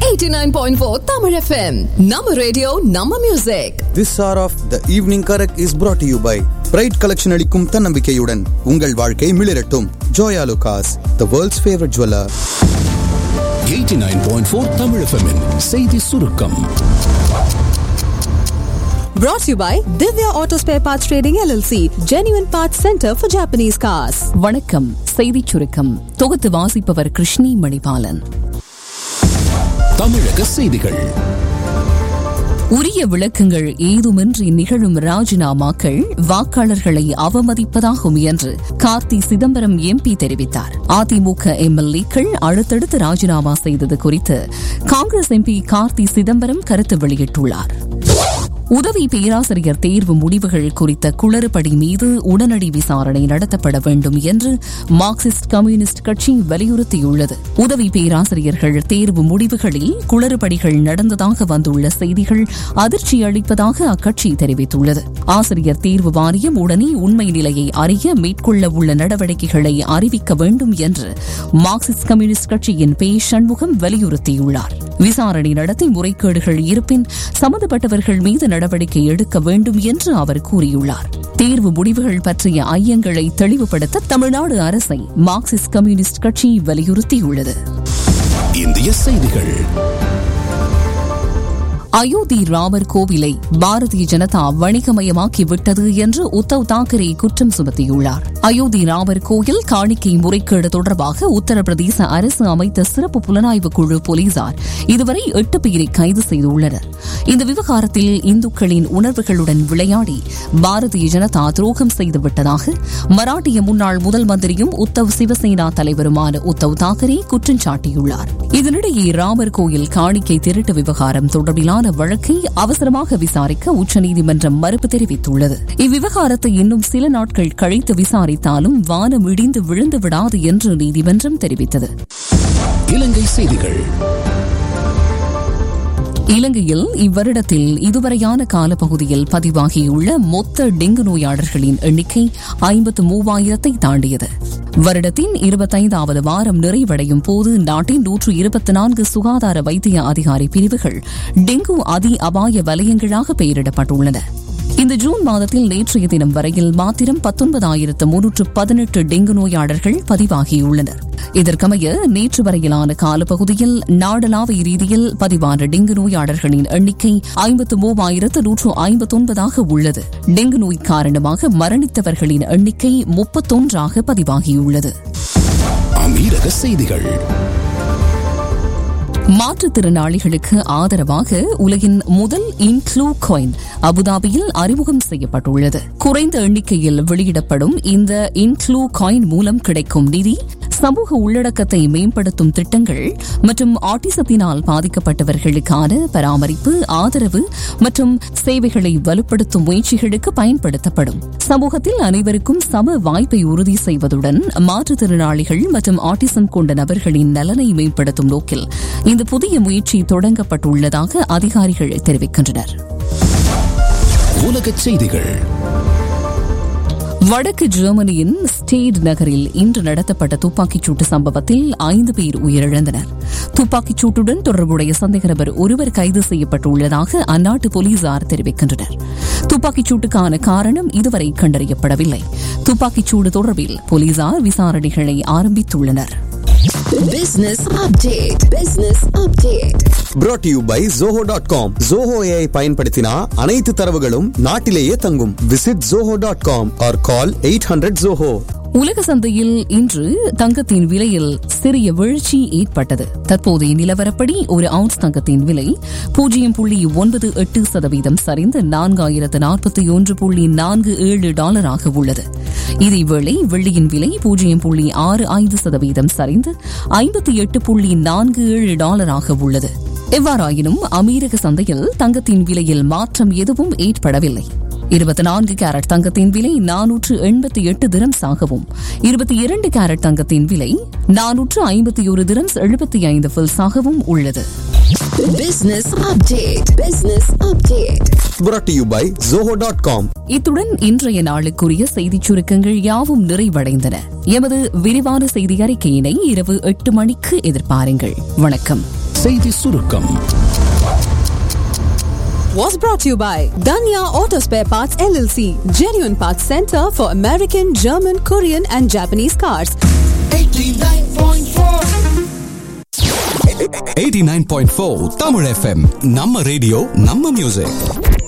89.4 Tamil FM. Nama radio, Nama music. This hour of the evening correct is brought to you by pride collection அளிக்கும் தன்னம்பிக்கையுடன் உங்கள் வாழ்க்கை மிளிரட்டும் Joyalukkas the world's favourite jeweller 89.4 Tamil FM -இன் செய்தி சுருக்கம் Brought to you by Divya Auto Spare Parts Trading LLC, Genuine Parts Center for Japanese Cars. வணக்கம் செய்திச் சுருக்கம் தொகுத்து வாசிப்பவர் கிருஷ்ணி மணிபாலன் தமிழக செய்திகள் உரிய விளக்கங்கள் ஏதுமின்றி நிகழும் ராஜினாமாக்கள் வாக்காளர்களை அவமதிப்பதாகும் என்று கார்த்தி சிதம்பரம் எம்பி தெரிவித்தார் அதிமுக எம்எல்ஏக்கள் அடுத்தடுத்து ராஜினாமா செய்தது குறித்து காங்கிரஸ் எம்பி கார்த்தி சிதம்பரம் கருத்து வெளியிட்டுள்ளார் உதவி பேராசிரியர் தேர்வு முடிவுகள் குறித்த குளறுபடி மீது உடனடி விசாரணை நடத்தப்பட வேண்டும் என்று மார்க்சிஸ்ட் கம்யூனிஸ்ட் கட்சி வலியுறுத்தியுள்ளது உதவி பேராசிரியர்கள் தேர்வு முடிவுகளில் குளறுபடிகள் நடந்ததாக வந்துள்ள செய்திகள் அதிர்ச்சி அளிப்பதாக அக்கட்சி தெரிவித்துள்ளது ஆசிரியர் தேர்வு வாரியம் உடனே உண்மை நிலையை அறிய மேற்கொள்ள உள்ள நடவடிக்கைகளை அறிவிக்க வேண்டும் என்று மார்க்சிஸ்ட் கம்யூனிஸ்ட் கட்சியின் பே சண்முகம் வலியுறுத்தியுள்ளார் விசாரணை நடத்தி முறைகேடுகள் இருப்பின் சம்பந்தப்பட்டவர்கள் மீது நடவடிக்கை எடுக்க வேண்டும் என்று அவர் கூறியுள்ளார் தேர்வு முடிவுகள் பற்றிய ஐயங்களை தெளிவுபடுத்த தமிழ்நாடு அரசை மார்க்சிஸ்ட் கம்யூனிஸ்ட் கட்சி வலியுறுத்தியுள்ளது இந்திய செய்திகள் அயோத்தி ராமர் கோவிலை பாரதிய ஜனதா வணிகமயமாக்கி விட்டது என்று உத்தவ் தாக்கரே குற்றம் சுமத்தியுள்ளார் அயோத்தி ராமர் கோயில் காணிக்கை முறைகேடு தொடர்பாக உத்தரப்பிரதேச அரசு அமைத்த சிறப்பு புலனாய்வு குழு போலீசார் இதுவரை எட்டு பேரை கைது செய்துள்ளனர் இந்த விவகாரத்தில் இந்துக்களின் உணர்வுகளுடன் விளையாடி பாரதிய ஜனதா துரோகம் செய்துவிட்டதாக மராட்டிய முன்னாள் முதல் மந்திரியும் உத்தவ் சிவசேனா தலைவருமான உத்தவ் தாக்கரே குற்றம் சாட்டியுள்ளார் இதனிடையே ராமர் கோயில் காணிக்கை திருட்டு விவகாரம் தொடர்பிலான வழக்கை அவசரமாக விசாரிக்க உச்சநீதிமன்றம் மறுப்பு தெரிவித்துள்ளது இவ்விவகாரத்தை இன்னும் சில நாட்கள் கழித்து விசாரித்தாலும் வானம் இடிந்து விழுந்து விடாது என்று நீதிமன்றம் தெரிவித்தது இலங்கை செய்திகள் இலங்கையில் இவ்வருடத்தில் இதுவரையான காலப்பகுதியில் பதிவாகியுள்ள மொத்த டெங்கு நோயாளர்களின் எண்ணிக்கை ஐம்பத்து மூவாயிரத்தை தாண்டியது வருடத்தின் இருபத்தைந்தாவது வாரம் நிறைவடையும் போது நாட்டின் நூற்று இருபத்தி நான்கு சுகாதார வைத்திய அதிகாரி பிரிவுகள் டெங்கு அதி அபாய வலயங்களாக பெயரிடப்பட்டுள்ளன இந்த ஜூன் மாதத்தில் நேற்றைய தினம் வரையில் மாத்திரம் பத்தொன்பதாயிரத்து முன்னூற்று பதினெட்டு டெங்கு நோயாளர்கள் பதிவாகியுள்ளனர் இதற்கமைய நேற்று வரையிலான காலப்பகுதியில் நாடளாவிய ரீதியில் பதிவான டெங்கு நோயாளர்களின் எண்ணிக்கை ஐம்பத்து மூவாயிரத்து நூற்று ஐம்பத்தொன்பதாக உள்ளது டெங்கு நோய் காரணமாக மரணித்தவர்களின் எண்ணிக்கை முப்பத்தொன்றாக பதிவாகியுள்ளது அமீரக செய்திகள் மாற்றுத்திறனாளிகளுக்கு ஆதரவாக உலகின் முதல் இன்க்ளூ காயின் அபுதாபியில் அறிமுகம் செய்யப்பட்டுள்ளது குறைந்த எண்ணிக்கையில் வெளியிடப்படும் இந்த இன்க்ளூ காயின் மூலம் கிடைக்கும் நிதி சமூக உள்ளடக்கத்தை மேம்படுத்தும் திட்டங்கள் மற்றும் ஆட்டிசத்தினால் பாதிக்கப்பட்டவர்களுக்கான பராமரிப்பு ஆதரவு மற்றும் சேவைகளை வலுப்படுத்தும் முயற்சிகளுக்கு பயன்படுத்தப்படும் சமூகத்தில் அனைவருக்கும் சம வாய்ப்பை உறுதி செய்வதுடன் மாற்றுத்திறனாளிகள் மற்றும் ஆட்டிசம் கொண்ட நபர்களின் நலனை மேம்படுத்தும் நோக்கில் இந்த புதிய முயற்சி தொடங்கப்பட்டுள்ளதாக அதிகாரிகள் தெரிவிக்கின்றனர் உலகச் செய்திகள் வடக்கு ஜெர்மனியின் ஸ்டேட் நகரில் இன்று நடத்தப்பட்ட துப்பாக்கிச் சூட்டு சம்பவத்தில் ஐந்து பேர் உயிரிழந்தனர் துப்பாக்கிச் சூட்டுடன் தொடர்புடைய சந்தேக நபர் ஒருவர் கைது செய்யப்பட்டுள்ளதாக அந்நாட்டு போலீசார் தெரிவிக்கின்றனர் துப்பாக்கிச் சூட்டுக்கான காரணம் இதுவரை கண்டறியப்படவில்லை துப்பாக்கிச் சூடு தொடர்பில் போலீசார் விசாரணைகளை ஆரம்பித்துள்ளனர் Business update. Business update. brought to you by zoho.com dot com Zoho AI பயன்படுத்தினா அனைத்து தரவுகளும் நாட்டிலேயே தங்கும் visit zoho.com dot com or call eight hundred Zoho உலக சந்தையில் இன்று தங்கத்தின் விலையில் சிறிய வீழ்ச்சி ஏற்பட்டது தற்போதைய நிலவரப்படி ஒரு அவுன்ஸ் தங்கத்தின் விலை பூஜ்ஜியம் புள்ளி ஒன்பது எட்டு சதவீதம் சரிந்து நான்காயிரத்து நாற்பத்தி ஒன்று புள்ளி நான்கு ஏழு டாலராக உள்ளது இதேவேளை வெள்ளியின் விலை பூஜ்ஜியம் புள்ளி ஆறு ஐந்து சதவீதம் சரிந்து ஐம்பத்தி எட்டு புள்ளி நான்கு ஏழு டாலராக உள்ளது எவ்வாறாயினும் அமீரக சந்தையில் தங்கத்தின் விலையில் மாற்றம் எதுவும் ஏற்படவில்லை இருபத்தி நான்கு கேரட் தங்கத்தின் விலை நானூற்று எண்பத்தி எட்டு திரம்ஸாகவும் இருபத்தி இரண்டு கேரட் தங்கத்தின் விலை நானூற்று ஐம்பத்தி ஒரு திரம்ஸ் எழுபத்தி ஐந்து ஃபில்ஸாகவும் உள்ளது Business update. Business update. brought to you by zoho.com dot com இத்துடன் இன்றைய நாளுக்குரிய செய்திச் சுருக்கங்கள் யாவும் நிறைவடைந்தன எமது விரிவான செய்தி அறிக்கையினை இரவு எட்டு மணிக்கு எதிர்பாருங்கள் வணக்கம் செய்தி சுருக்கம் Was brought to you by Danya Auto Spare Parts LLC, genuine parts center for American, German, Korean, and Japanese cars. 89.4 Tamil FM நம்ம ரேடியோ நம்ம மியூசிக்